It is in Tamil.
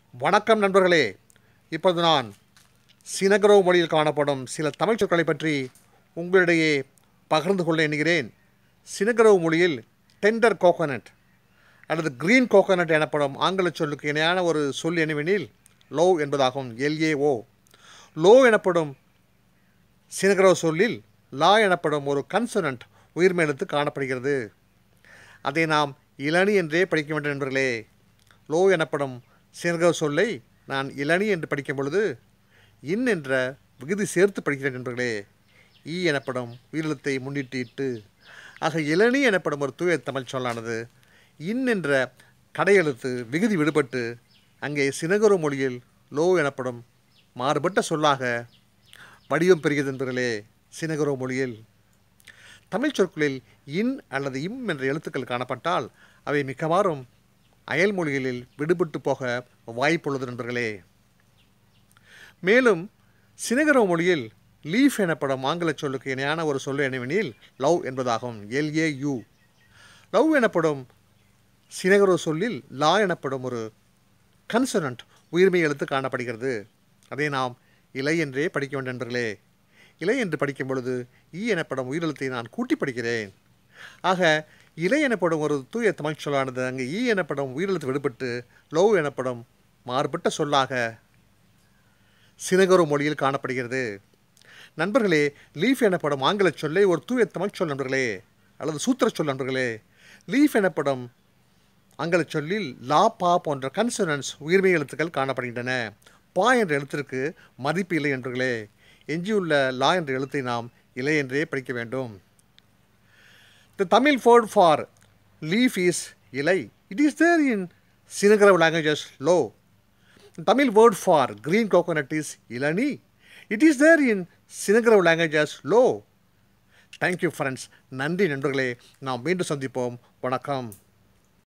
வணக்கம் நண்பர்களே இப்போது நான் சினகரோ மொழியில் காணப்படும் சில தமிழ் சொற்களை பற்றி உங்களிடையே பகிர்ந்து கொள்ள எண்ணுகிறேன் சினகரோ மொழியில் டெண்டர் கோகோனட் அல்லது கிரீன் கோகோனட் எனப்படும் ஆங்கில சொல்லுக்கு இணையான ஒரு சொல் என்னவெனில் லோ என்பதாகும் எல்ஏஓ லோ எனப்படும் சினகரோ சொல்லில் லா எனப்படும் ஒரு கன்சனன்ட் உயிர்மெழுத்து காணப்படுகிறது அதை நாம் இளனி என்றே படிக்க வேண்டும் நண்பர்களே லோ எனப்படும் சினகரோ சொல்லை நான் இளனி என்று படிக்கும் பொழுது இன் என்ற விகுதி சேர்த்து படிக்கிறேன் நண்பர்களே ஈ எனப்படும் உயிரெழுத்தை முன்னிட்டு இட்டு ஆக இளனி எனப்படும் ஒரு தூய தமிழ் சொல்லானது இன் என்ற கடையெழுத்து விகுதி விடுபட்டு அங்கே சினகரோ மொழியில் லோ எனப்படும் மாறுபட்ட சொல்லாக வடிவம் பெறுகிறது நண்பர்களே சினகரோ மொழியில் தமிழ் சொற்களில் இன் அல்லது இம் என்ற எழுத்துக்கள் காணப்பட்டால் அவை மிக்கவாறும் அயல் மொழிகளில் விடுபட்டு போக வாய்ப்புள்ளது நண்பர்களே மேலும் சினகரோ மொழியில் லீஃப் எனப்படும் ஆங்கில சொல்லுக்கு இணையான ஒரு சொல்லு என்னவெனில் லவ் என்பதாகும் எல்ஏயு லவ் எனப்படும் சினகரோ சொல்லில் லா எனப்படும் ஒரு கன்சனன்ட் உயிர்மை எழுத்து காணப்படுகிறது அதை நாம் இலை என்றே படிக்க வேண்டும் நண்பர்களே இலை என்று படிக்கும் பொழுது ஈ எனப்படும் உயிரெழுத்தை நான் கூட்டி படிக்கிறேன் ஆக இலை எனப்படும் ஒரு தூய தமிழ் சொல்லானது அங்கே ஈ எனப்படும் உயிரெழுத்து விடுபட்டு லவ் எனப்படும் மாறுபட்ட சொல்லாக சினகரோ மொழியில் காணப்படுகிறது நண்பர்களே லீஃப் எனப்படும் ஆங்கில சொல்லை ஒரு தூய தமிழ் சொல் நண்பர்களே அல்லது சூத்திர சொல் நண்பர்களே லீஃப் எனப்படும் ஆங்கில சொல்லில் லா பா போன்ற கன்சனன்ஸ் உயிர்மை எழுத்துக்கள் காணப்படுகின்றன பா என்ற எழுத்திற்கு மதிப்பு இல்லை நண்பர்களே எஞ்சியுள்ள லா என்ற எழுத்தை நாம் இலை என்றே படிக்க வேண்டும் the Tamil word for leaf is ilai it is there in சினகரவ் languages low Tamil word for green coconut is ilani it is there in சினகரவ் லாங்குவேஜஸ் லோ தேங்க்யூ ஃப்ரெண்ட்ஸ் நன்றி நண்பர்களே நாம் மீண்டும் சந்திப்போம் வணக்கம்